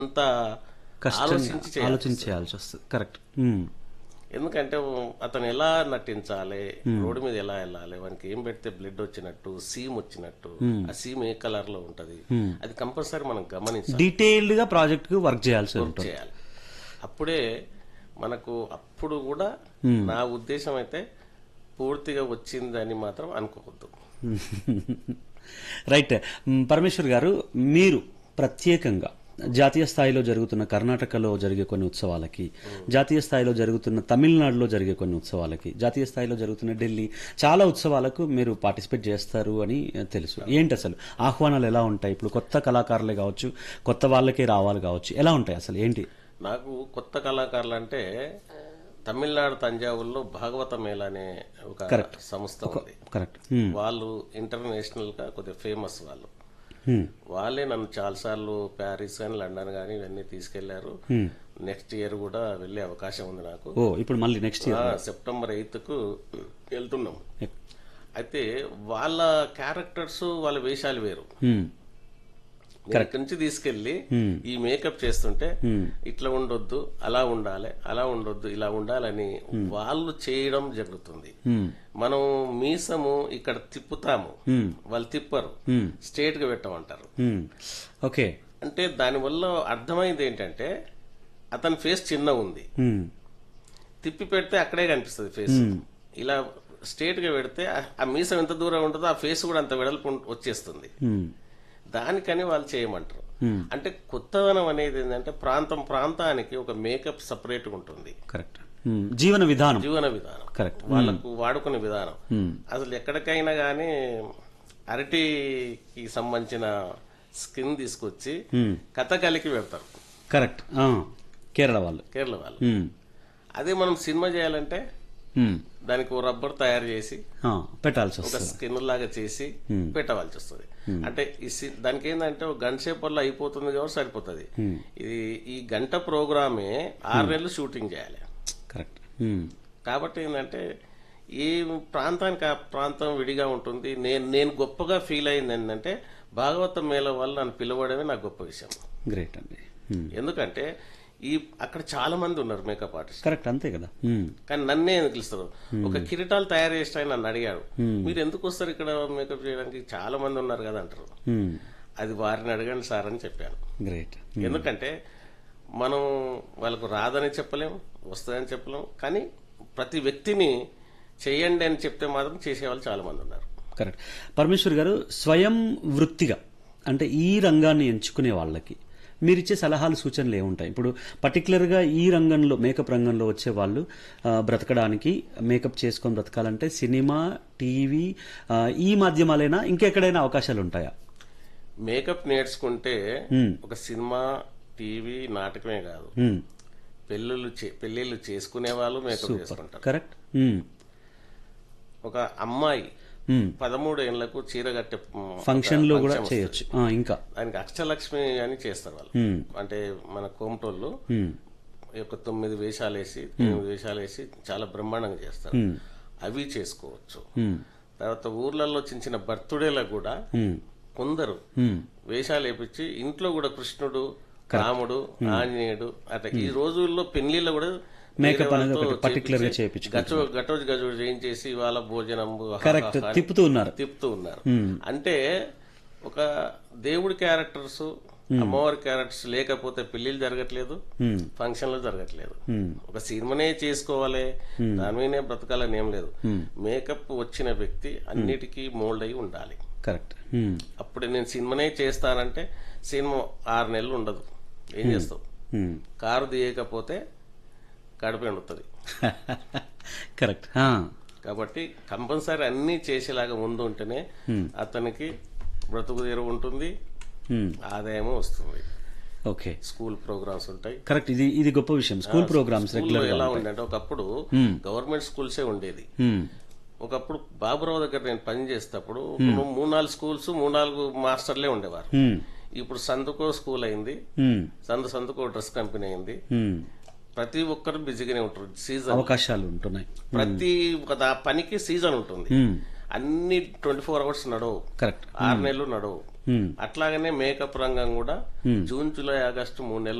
అంత కష్టంగా ఆలోచించి చేయాలి. ఆలోచించి చేయాల్సి వస్తుంది కరెక్ట్ ఉమ్. ఎందుకంటే అతను ఎలా నటించాలి రోడ్డు మీద ఎలా వెళ్ళాలి వానికి ఏం పెడితే బ్లడ్ వచ్చినట్టు సీమ్ వచ్చినట్టు ఆ సీమ్ ఏ కలర్ లో ఉంటది అది కంపల్సరీ మనం గమనించాలి డీటెయిల్డ్ గా ప్రాజెక్ట్ కు వర్క్ చేయాల్సి ఉంటుంది చేయాలి అప్పుడే మనకు అప్పుడు కూడా నా ఉద్దేశం అయితే పూర్తిగా వచ్చిందని మాత్రం అనుకోవద్దు రైట్ మ్, పరమేశ్వర్ గారు మీరు ప్రత్యేకంగా జాతీయ స్థాయిలో జరుగుతున్న కర్ణాటకలో జరిగే కొన్ని ఉత్సవాలకి జాతీయ స్థాయిలో జరుగుతున్న తమిళనాడులో జరిగే కొన్ని ఉత్సవాలకి జాతీయ స్థాయిలో జరుగుతున్న ఢిల్లీ చాలా ఉత్సవాలకు మీరు పార్టిసిపేట్ చేస్తారు అని తెలుసు ఏంటి అసలు ఆహ్వానాలు ఎలా ఉంటాయి ఇప్పుడు కొత్త కళాకారులే కావచ్చు కొత్త వాళ్ళకే రావాలి కావచ్చు ఎలా ఉంటాయి అసలు ఏంటి నాకు కొత్త కళాకారులు అంటే తమిళనాడు తంజావూరులో భాగవత మేళ అనే ఒక సంస్థ ఉంది కరెక్ట్ వాళ్ళు ఇంటర్నేషనల్ గా కొద్దిగా ఫేమస్ వాళ్ళు వాళ్ళే నన్ను చాలాసార్లు ప్యారిస్ కానీ లండన్ కానీ ఇవన్నీ తీసుకెళ్లారు నెక్స్ట్ ఇయర్ కూడా వెళ్ళే అవకాశం ఉంది నాకు ఓ ఇప్పుడు మళ్ళీ నెక్స్ట్ ఇయర్ ఆ, సెప్టెంబర్ ఎయిత్ కు వెళ్తున్నాం అయితే వాళ్ళ క్యారెక్టర్స్ వాళ్ళ వేషాలు వేరు నేను ఇక్కడి నుంచి తీసుకెళ్లి ఈ మేకప్ చేస్తుంటే ఇట్లా ఉండొద్దు అలా ఉండాలి అలా ఉండొద్దు ఇలా ఉండాలని వాళ్ళు చేయడం జరుగుతుంది మనం మీసము ఇక్కడ తిప్పుతాము వాళ్ళు తిప్పరు స్ట్రేట్ గా పెట్టమంటారు ఓకే అంటే దానివల్ల అర్థమైంది ఏంటంటే అతని ఫేస్ చిన్న ఉంది తిప్పి పెడితే అక్కడే కనిపిస్తుంది ఫేస్ ఇలా స్ట్రేట్ గా పెడితే ఆ- ఆ మీసం ఎంత దూరం ఉంటుందో ఆ ఫేస్ కూడా అంత వెడల్పు ఉం- వచ్చేస్తుంది దానికని వాళ్ళు చేయమంటారు అంటే కొత్తదనం అనేది ఏంటంటే ప్రాంతం ప్రాంతానికి ఒక మేకప్ సపరేట్ ఉంటుంది కరెక్ట్ జీవన విధానం జీవన విధానం కరెక్ట్ వాళ్ళకు వాడుకునే విధానం అసలు ఎక్కడికైనా గానీ అరటికి సంబంధించిన స్కిన్ తీసుకొచ్చి కథకలికి పెడతారు కరెక్ట్ ఆ, కేరళ వాళ్ళు కేరళ వాళ్ళు మ్మ్. అదే మనం సినిమా చేయాలంటే మ్మ్. దానికి ఓ రబ్బర్ తయారు చేసి ఆ, పెట్టాల్సి ఒక వస్తుంది స్కిన్ లాగా చేసి పెట్టవలసి వస్తుంది అంటే ఈ సి- దానికి ఏంటంటే ఒక గంట సేపట్లో అయిపోతుంది కాబట్టి సరిపోతుంది ఇది ఈ గంట ప్రోగ్రామే ఆరు నెలలు షూటింగ్ చేయాలి కరెక్ట్ మ్మ్. కాబట్టి ఏంటంటే ఈ ప్రాంతానికి ఆ ప్రాంతం విడిగా ఉంటుంది నేను నేను గొప్పగా ఫీల్ అయింది ఏంటంటే భాగవత మేళ వల్ల నన్ను పిలవడమే నాకు గొప్ప విషయం గ్రేట్ అండి మ్మ్. ఎందుకంటే ఈ అక్కడ చాలా మంది ఉన్నారు మేకప్ ఆర్టిస్ట్ కరెక్ట్ అంతే కదా మ్మ్. కానీ నన్నే ఎందుకు పిలుస్తారు ఒక కిరీటాలు తయారు చేసిన ఆయన నన్ను అడిగాడు మీరు ఎందుకు వస్తారు ఇక్కడ మేకప్ చేయడానికి చాలా మంది ఉన్నారు కదా అంటారు మ్మ్. అది వారిని అడగండి సార్ అని చెప్పాను గ్రేట్ ఎందుకంటే మనం వాళ్ళకు రాదని చెప్పలేం వస్తుందని చెప్పలేం కానీ ప్రతి వ్యక్తిని చేయండి అని చెప్తే మాత్రం చేసేవాళ్ళు చాలా మంది ఉన్నారు కరెక్ట్ పరమేశ్వర్ గారు స్వయం వృత్తిగా అంటే ఈ రంగాన్ని ఎంచుకునే వాళ్ళకి మీరు ఇచ్చే సలహాలు సూచనలు ఏముంటాయి ఇప్పుడు పర్టికులర్గా ఈ రంగంలో మేకప్ రంగంలో వచ్చే వాళ్ళు ఆ, బ్రతకడానికి మేకప్ చేసుకొని బ్రతకాలంటే సినిమా టీవీ ఆ, ఈ మాధ్యమాలైనా ఇంకెక్కడైనా అవకాశాలు ఉంటాయా మేకప్ నేర్చుకుంటే ఒక సినిమా టీవీ నాటకమే కాదు మ్మ్. పెళ్ళిళ్ళు చే- పెళ్ళిళ్ళు చేసుకునే వాళ్ళు మేకప్ చేసుకుంటారు కరెక్ట్ మ్మ్. ఒక అమ్మాయి మ్మ్. పదమూడు ఏళ్లకు చీర కట్టే ఫంక్షన్ లో కూడా చేయొచ్చు ఆ, ఇంకా దానికి అక్షలక్ష్మి అని చేస్తారు వాళ్ళు మ్మ్. అంటే మన కోమటోళ్ళు మ్మ్. ఒక తొమ్మిది వేషాలు వేసి తొమ్మిది వేషాలు వేసి చాలా బ్రహ్మాండంగా చేస్తారు అవి చేసుకోవచ్చు మ్మ్. తర్వాత ఊర్లలో చిన్న చిన్న బర్త్డేలకు కూడా మ్మ్. కొందరు మ్మ్. వేషాలు వేపించి ఇంట్లో కూడా కృష్ణుడు రాముడు ఆంజనేయుడు అట్లా ఈ రోజుల్లో పెళ్లిళ్ళు కూడా Makeup వేరే అనేది వాళ్ళతో ఒకటి particular గా చేపించి చేయించుకుంటారు. గటో గటోజ్ గజోజ్ చేయించేసి వాళ్ళ భోజనం కరెక్ట్ తిప్పుతూ ఉన్నారు తిప్పుతూ ఉన్నారు అంటే ఒక దేవుడి క్యారెక్టర్స్ అమ్మవారి క్యారెక్టర్స్ లేకపోతే పెళ్లిళ్ళు జరగట్లేదు మ్మ్. ఫంక్షన్లు జరగట్లేదు ఒక సినిమానే చేసుకోవాలి దాని మీదనే బ్రతకాలని ఏం లేదు మేకప్ వచ్చిన వ్యక్తి అన్నిటికీ మోల్డ్ అయి ఉండాలి కరెక్ట్ మ్మ్. అప్పుడు నేను సినిమానే చేస్తానంటే సినిమా ఆరు నెలలు ఉండదు ఏం చేస్తావు మ్మ్. కారు తీయకపోతే కడుపు ఎండుతుంది కరెక్ట్ ఆ. కాబట్టి కంపల్సరీ అన్ని చేసేలాగా ముందు ఉంటేనే అతనికి బ్రతుకు తెరువు ఉంటుంది మ్మ్. ఆదాయము వస్తుంది ఓకే స్కూల్ ప్రోగ్రామ్స్ ఉంటాయి కరెక్ట్ ఇది ఇది గొప్ప విషయం స్కూల్ ప్రోగ్రామ్స్ స్కూల్లో రెగ్యులర్ ఎలా ఉండే ఒకప్పుడు గవర్నమెంట్ స్కూల్సే ఉండేది ఒకప్పుడు బాబురావు దగ్గర నేను పని చేసేటప్పుడు మూడు నాలుగు స్కూల్స్ మూడు నాలుగు మాస్టర్లే ఉండేవారు ఇప్పుడు సందుకో స్కూల్ అయింది సందు సందుకో డ్రెస్ కంపెనీ అయింది ప్రతి ఒక్కరు బిజీగానే ఉంటారు సీజన్ అవకాశాలు ఉంటున్నాయి ప్రతి ఒక దా- పనికి సీజన్ ఉంటుంది మ్మ్. అన్ని ట్వంటీ ఫోర్ అవర్స్ నడవు కరెక్ట్ ఆరు నెలలు నడవు హ్మ్. అట్లాగనే మేకప్ రంగం కూడా జూన్ జూలై ఆగస్టు మూడు నెలలు